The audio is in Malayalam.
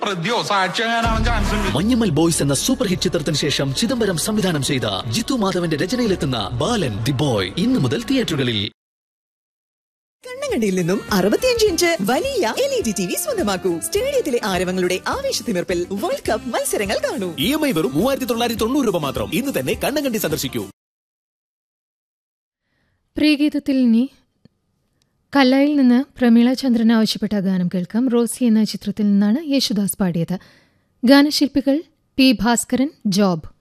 പ്രതിയോ സാക്ഷിയാകാനാവാൻ ചാൻസ് ഉണ്ട് മഞ്ഞമ്മൽ ബോയ്സ് എന്ന സൂപ്പർ ഹിറ്റ് ചിത്രത്തിന് ശേഷം ചിദംബരം സംവിധാനം ചെയ്ത ജിത്തു മാധവന്റെ രചനയിലെത്തുന്ന ബാലൻ ദി ബോയ് ഇന്നു മുതൽ തിയേറ്ററുകളിൽ കണ്ണങ്കണ്ടിയിൽ നിന്നും അറുപത്തിയഞ്ച് ഇഞ്ച് വലിയ L E D T V സ്വന്തമാക്കൂ സ്റ്റേഡിയത്തിലെ ആരവങ്ങളുടെ ആവേശത്തിമിർപ്പിൽ വേൾഡ് കപ്പ് മത്സരങ്ങൾ കാണൂ ഇ എം ഐ വെറും മൂവായിരത്തി തൊള്ളായിരത്തി തൊണ്ണൂറ് രൂപ മാത്രം ഇന്ന് തന്നെ കണ്ണങ്കണ്ടി സന്ദർശിക്കൂ പ്രിയഗീതത്തിൽ ഇനി കല്ലായിൽ നിന്ന് പ്രമീള ചന്ദ്രൻ ആവശ്യപ്പെട്ട ഗാനം കേൾക്കാം റോസി എന്ന ചിത്രത്തിൽ നിന്നാണ് യേശുദാസ് പാടിയത് ഗാനശില്പികൾ പി ഭാസ്കരൻ ജോബ്